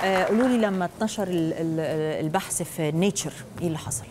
آه، قولوا لي لما اتنشر ال- ال- البحث في نيتشر ايه اللي حصل؟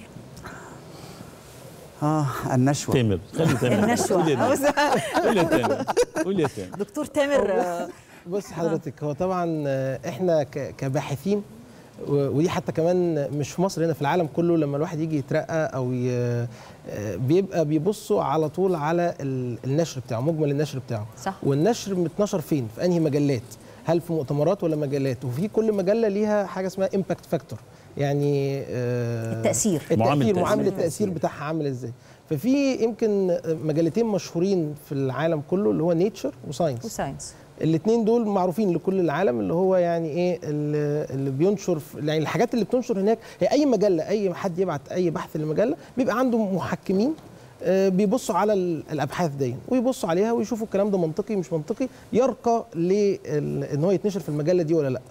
اه النشوه تامر خلي تامر النشوة. قول يا تامر قول يا تامر قول يا تامر دكتور تامر آه، بص حضرتك هو طبعا آه، احنا ك- كباحثين و- ودي حتى كمان مش في مصر هنا في العالم كله لما الواحد يجي يترقى او ي... آه، بيبقى بيبصوا على طول على ال- النشر بتاعه مجمل النشر بتاعه صح. والنشر متنشر فين في انهي مجلات هل في مؤتمرات ولا مجلات وفي كل مجله ليها حاجه اسمها امباكت فاكتور يعني آه، التأثير. معامل التأثير تأثير. معامل التأثير بتاعها عامل ازاي ففي يمكن مجلتين مشهورين في العالم كله اللي هو نيتشر وساينس وساينس الاثنين دول معروفين لكل العالم اللي هو يعني ايه اللي اللي بينشر في يعني الحاجات اللي بتنشر هناك هي اي مجله اي حد يبعت اي بحث لمجله بيبقى عنده محكمين آه، بيبصوا على ال- الابحاث دي ويبصوا عليها ويشوفوا الكلام ده منطقي مش منطقي يرقى لان هو يتنشر في المجله دي ولا لا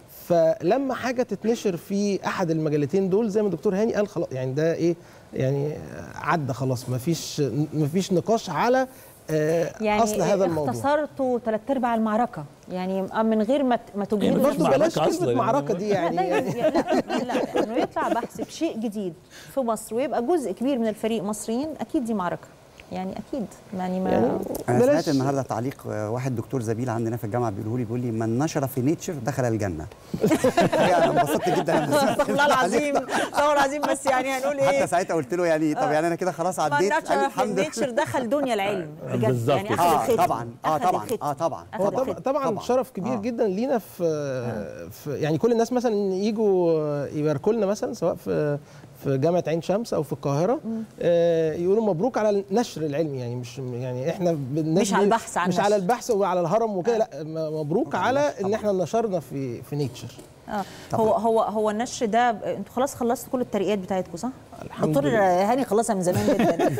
فلما حاجه تتنشر في احد المجلتين دول زي ما الدكتور هاني قال خلاص يعني ده ايه يعني عدى خلاص مفيش مفيش نقاش على آه، يعني اصل هذا الموضوع اختصرتوا ثلاث ارباع المعركه يعني ما من غير ما ت- ما يعني تجهدوا مفيش برضه معركة بلاش أصلاً كلمه يعني. معركه دي يعني, لا يعني لا لا, لا انه يطلع بحث بشيء جديد في مصر ويبقى جزء كبير من الفريق مصريين اكيد دي معركه يعني اكيد يعني ما يعني انا بلاش- سمعت النهارده تعليق آه، واحد دكتور زميل عندنا في الجامعه بيقوله لي بيقول لي من نشر في نيتشر دخل الجنه يعني انا انبسطت جدا لما سمعت استغفر الله العظيم التعليق ده. استغفر الله العظيم بس يعني هنقول ايه حتى ساعتها قلت له يعني طب يعني انا كده خلاص ما عديت قال لي ناتشر في الحمد لله النيتشر دخل دنيا العلم بجد بالظبط يعني اخذ اه الختم طبعا اه أخذ طبعا الختم. اه طبعا أخذ هو طبعا طبعا, الختم. طبعا طبعاً. شرف كبير آه. جدا لينا في, في يعني كل الناس مثلا يجوا يباركوا لنا مثلا سواء في في جامعه عين شمس او في القاهره آه يقولوا مبروك على النشر العلمي يعني مش يعني احنا بالناس مش على دي- البحث، على مش النشر. على البحث وعلى الهرم وكده لا م- مبروك على ان احنا نشرنا في في نيتشر اه طبعاً. هو هو هو النشر ده انتوا خلاص خلصتوا كل الترقيات بتاعتكم صح؟ الحمد دكتور لله. هاني خلصها من زمان جدا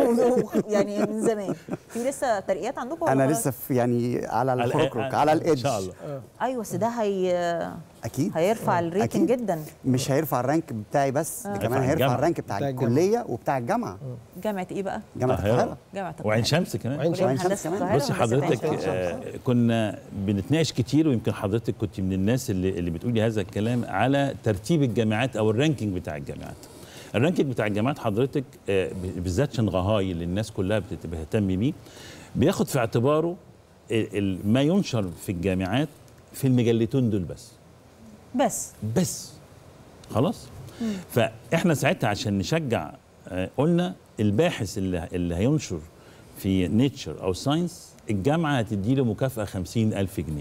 يعني من زمان في لسه ترقيات عندكم ولا انا خلاص؟ لسه في يعني على على- الخروج على ان الايدج شاء الله ايوه بس ده هي اكيد هيرفع الريتنج أكيد. جدا مش هيرفع الرانك بتاعي بس ده كمان هيرفع هيرفع الجامعة. الرانك بتاع بتاع الجامعة. الكليه وبتاع الجامعه جامعه ايه بقى؟ جامعه القاهرة. القاهره جامعه القاهرة. وعين شمس كمان وعين كلية وعين شمس هندسة كمان. القاهرة بصي وهندسة حضرتك عين شمس. آه كنا بنتناقش كتير ويمكن حضرتك كنت من الناس اللي, اللي بتقولي هذا الكلام على ترتيب الجامعات او الرانكينج بتاع الجامعات الرانكينج بتاع الجامعات حضرتك آه ب- بالذات شنغهاي اللي الناس كلها بتت- بتهتم بيه بياخد في اعتباره ال- ال- ما ينشر في الجامعات في المجلتين دول بس بس بس خلاص فاحنا ساعتها عشان نشجع آه، قلنا الباحث اللي, اللي هينشر في نيتشر او ساينس الجامعه هتدي له مكافاه 50000 جنيه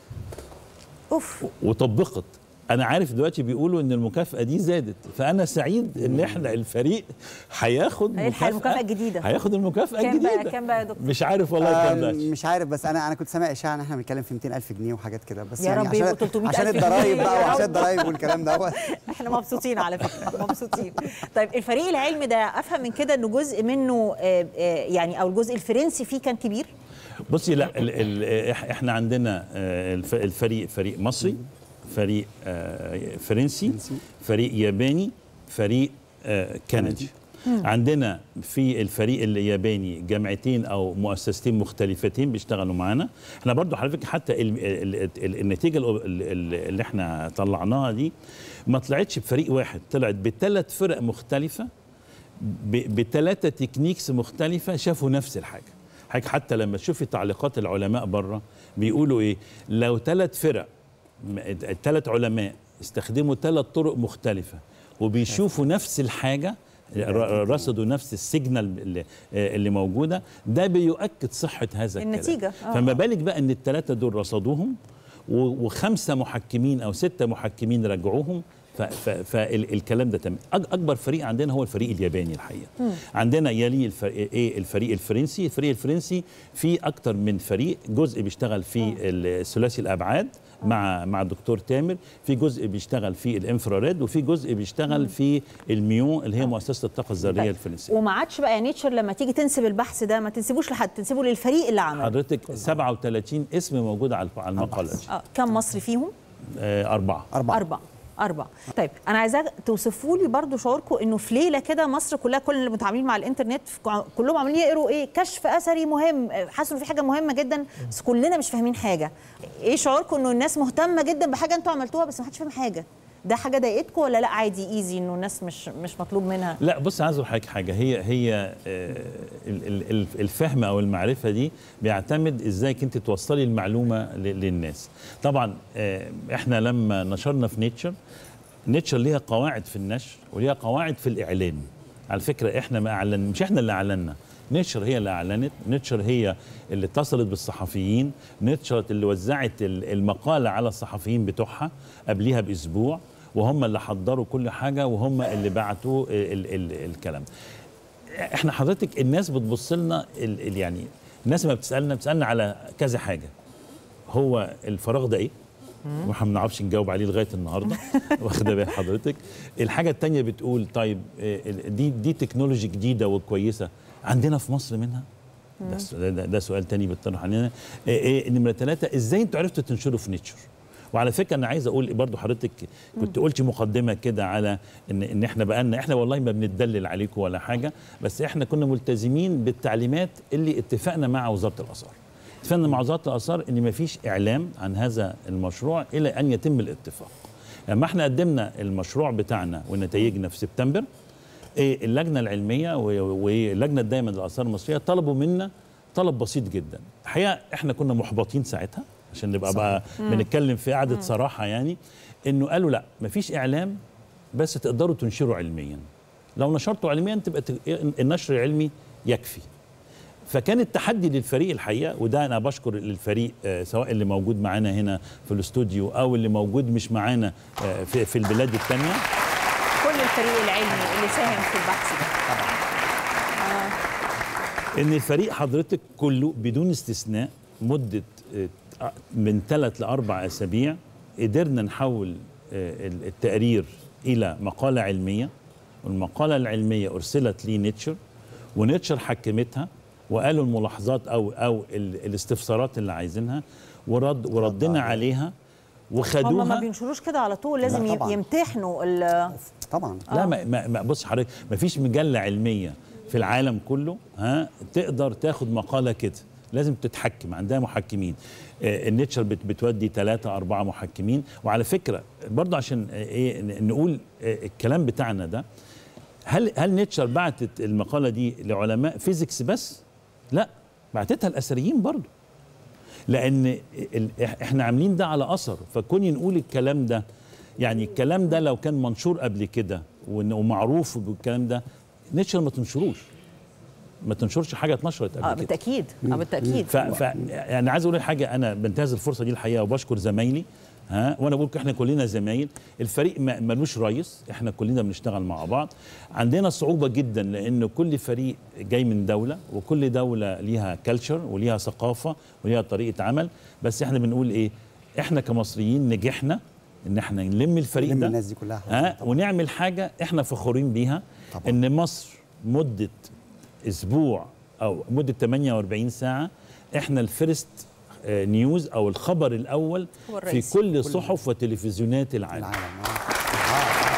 اوف وطبقت انا عارف دلوقتي بيقولوا ان المكافاه دي زادت فانا سعيد ان احنا الفريق هياخد هيلحق المكافأة الجديدة. هياخد المكافاه كام بقى- الجديده كام بقى يا دكتور؟ مش عارف والله آه، كام دلوقتي مش عارف بس انا انا كنت سامع اشاعه ان احنا بنتكلم في 200000 جنيه وحاجات كده بس يا يعني رب عشان يبقوا 300,000 عشان جنيه الضرايب يا بقى رب. وعشان الضرايب والكلام دوت احنا مبسوطين على فكره مبسوطين طيب الفريق العلمي ده افهم من كده انه جزء منه آه، آه، يعني او الجزء الفرنسي فيه كان كبير بصي لا ال ال إح- احنا عندنا آه، الف- الفريق فريق مصري فريق آه، فرنسي فريق ياباني فريق آه، كندي عندنا في الفريق الياباني جامعتين او مؤسستين مختلفتين بيشتغلوا معانا احنا برضو على فكره حتى ال ال ال النتيجه ال- ال- اللي احنا طلعناها دي ما طلعتش بفريق واحد طلعت بثلاث فرق مختلفه بثلاثه تكنيكس مختلفه شافوا نفس الحاجه حضرتك حتى لما تشوفي تعليقات العلماء بره بيقولوا ايه لو ثلاث فرق الثلاث علماء استخدموا ثلاث طرق مختلفه وبيشوفوا نفس الحاجه ر- رصدوا نفس السيجنال اللي, اللي موجوده ده بيؤكد صحه هذا الكلام النتيجة. آه. فما بالك بقى ان الثلاثه دول رصدوهم و- وخمسه محكمين او سته محكمين رجعوهم فالكلام ده تم أك- اكبر فريق عندنا هو الفريق الياباني الحقيقه عندنا يليه الفريق, إيه الفريق الفرنسي الفريق الفرنسي في اكتر من فريق جزء بيشتغل في الثلاثي الابعاد مع مع الدكتور تامر في جزء بيشتغل في الانفراريد وفي جزء بيشتغل في الميون اللي هي مؤسسه الطاقه الذريه الفرنسيه وما عادش بقى يا نيتشر لما تيجي تنسب البحث ده ما تنسبوش لحد تنسبه للفريق اللي عمله حضرتك 37 اسم موجود على على المقاله دي اه كم مصري فيهم آه، أربعة أربعة أربعة أربعة طيب أنا عايزاك توصفوا لي برضو شعوركم إنه في ليلة كده مصر كلها كل اللي متعاملين مع الإنترنت كلهم عاملين يقروا إيه كشف أثري مهم حاسوا إن في حاجة مهمة جدا بس كلنا مش فاهمين حاجة إيه شعوركم إنه الناس مهتمة جدا بحاجة أنتوا عملتوها بس ما حدش فاهم حاجة ده حاجة ضايقتكم ولا لا عادي إيزي إنه الناس مش مش مطلوب منها لا بص عايز اقول لحضرتك حاجه هي هي آه، ال- ال- ال- الفهم او المعرفه دي بيعتمد ازاي انت توصلي المعلومه ل- للناس طبعا آه، احنا لما نشرنا في نيتشر نيتشر ليها قواعد في النشر وليها قواعد في الاعلان على فكره احنا ما اعلن مش احنا اللي اعلنا نيتشر هي اللي اعلنت نيتشر هي اللي اتصلت بالصحفيين نيتشر اللي وزعت ال- المقاله على الصحفيين بتوعها قبليها باسبوع وهم اللي حضروا كل حاجه وهم اللي بعتوا ال ال الكلام احنا حضرتك الناس بتبص لنا ال ال يعني الناس ما بتسالنا بتسالنا على كذا حاجه هو الفراغ ده ايه واحنا ما بنعرفش نجاوب عليه لغايه النهارده واخده بال حضرتك الحاجه التانية بتقول طيب آه، ال- دي دي تكنولوجي جديده وكويسه عندنا في مصر منها ده, الس- ده, ده, ده سؤال تاني بيطرح علينا إيه إيه نمره ثلاثه ازاي انتوا عرفتوا تنشروا في نيتشر وعلى فكره انا عايز اقول برضو حضرتك كنت قلتي مقدمه كده على ان ان احنا بقالنا احنا والله ما بنتدلل عليكم ولا حاجه بس احنا كنا ملتزمين بالتعليمات اللي اتفقنا مع وزاره الاثار اتفقنا مع وزاره الاثار ان ما فيش اعلام عن هذا المشروع الى ان يتم الاتفاق لما احنا قدمنا المشروع بتاعنا ونتائجنا في سبتمبر إيه اللجنه العلميه و- واللجنه الدائمه للاثار المصريه طلبوا منا طلب بسيط جدا الحقيقه احنا كنا محبطين ساعتها عشان نبقى بقى بنتكلم في قعده صراحه يعني انه قالوا لا مفيش اعلام بس تقدروا تنشروا علميا لو نشرتوا علميا تبقى ت- النشر العلمي يكفي فكان التحدي للفريق الحقيقه وده انا بشكر الفريق آه، سواء اللي موجود معانا هنا في الاستوديو او اللي موجود مش معانا آه، في, في البلاد الثانيه كل الفريق العلمي اللي ساهم في البحث ده ان الفريق حضرتك كله بدون استثناء مده آه، من ثلاث لاربع اسابيع قدرنا نحول آه، التقرير الى مقاله علميه والمقاله العلميه ارسلت لنيتشر ونيتشر حكمتها وقالوا الملاحظات او او ال- الاستفسارات اللي عايزينها ورد وردنا عليها هم ما وخدوها بينشروش كده على طول لازم لا ي- طبعاً. يمتحنوا ال- طبعا لا ما ما ما بص حضرتك ما فيش مجله علميه في العالم كله ها تقدر تاخد مقاله كده لازم تتحكم عندها محكمين آه، النيتشر بت بتودي ثلاثة أربعة محكمين وعلى فكرة برضه عشان آه، إيه ن- نقول آه، الكلام بتاعنا ده هل هل نيتشر بعتت المقالة دي لعلماء فيزيكس بس؟ لا بعتتها الأثريين برضه لان ال- إح- احنا عاملين ده على اثر فكوني نقول الكلام ده يعني الكلام ده لو كان منشور قبل كده وإنه معروف بالكلام ده نيتشر ما تنشروش ما تنشرش حاجه اتنشرت قبل اه كده بالتاكيد اه بالتاكيد ف, ف يعني عايز اقول لك حاجه انا بنتهز الفرصه دي الحقيقه وبشكر زمايلي ها وانا بقول احنا كلنا زمايل الفريق ما- ملوش رئيس احنا كلنا بنشتغل مع بعض عندنا صعوبه جدا لان كل فريق جاي من دوله وكل دوله ليها كلتشر وليها ثقافه وليها طريقه عمل بس احنا بنقول ايه احنا كمصريين نجحنا ان احنا نلم الفريق نلم ده الناس دي كلها ها طبعاً. ونعمل حاجه احنا فخورين بيها طبعاً. ان مصر مده اسبوع او مده 48 ساعه احنا الفيرست آه، نيوز او الخبر الاول هو في الرئيس. كل صحف وتلفزيونات العالم العالم آه.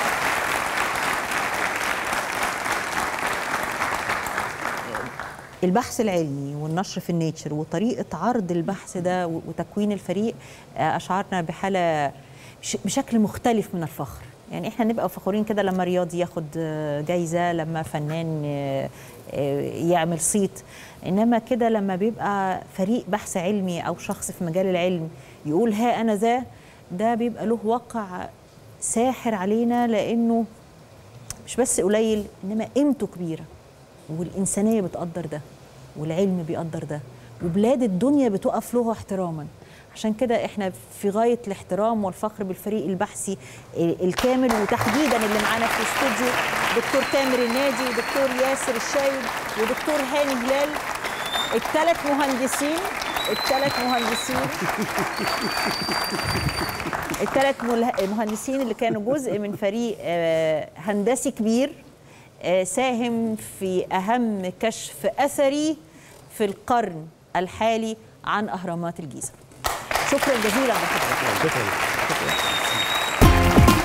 البحث العلمي والنشر في النيتشر وطريقه عرض البحث ده و- وتكوين الفريق آه، اشعرنا بحاله بش- بشكل مختلف من الفخر يعني احنا نبقى فخورين كده لما رياضي ياخد آه، جايزه لما فنان آه، آه، يعمل صيت انما كده لما بيبقى فريق بحث علمي او شخص في مجال العلم يقول ها انا ذا ده بيبقى له وقع ساحر علينا لانه مش بس قليل انما قيمته كبيره والانسانيه بتقدر ده والعلم بيقدر ده وبلاد الدنيا بتقف له احتراما عشان كده احنا في غايه الاحترام والفخر بالفريق البحثي الكامل وتحديدا اللي معانا في الاستوديو دكتور تامر النادي ودكتور ياسر الشايب ودكتور هاني هلال الثلاث مهندسين الثلاث مهندسين الثلاث مهندسين اللي كانوا جزء من فريق آه، هندسي كبير آه، ساهم في أهم كشف أثري في القرن الحالي عن أهرامات الجيزة شكرا جزيلا لحضرتك شكرا شكرا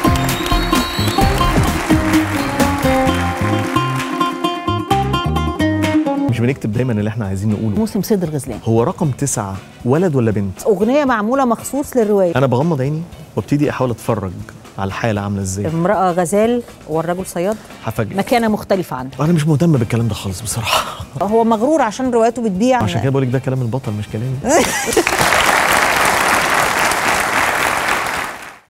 مش بنكتب دايما اللي احنا عايزين نقوله موسم صيد الغزلان هو رقم تسعة ولد ولا بنت اغنيه معموله مخصوص للروايه انا بغمض عيني وابتدي احاول اتفرج على الحاله عامله ازاي امراه غزال والرجل صياد هفاجئ مكانه مختلفه عنه انا مش مهتم بالكلام ده خالص بصراحه هو مغرور عشان روايته بتبيع عشان كده بقول لك ده كلام البطل مش كلامي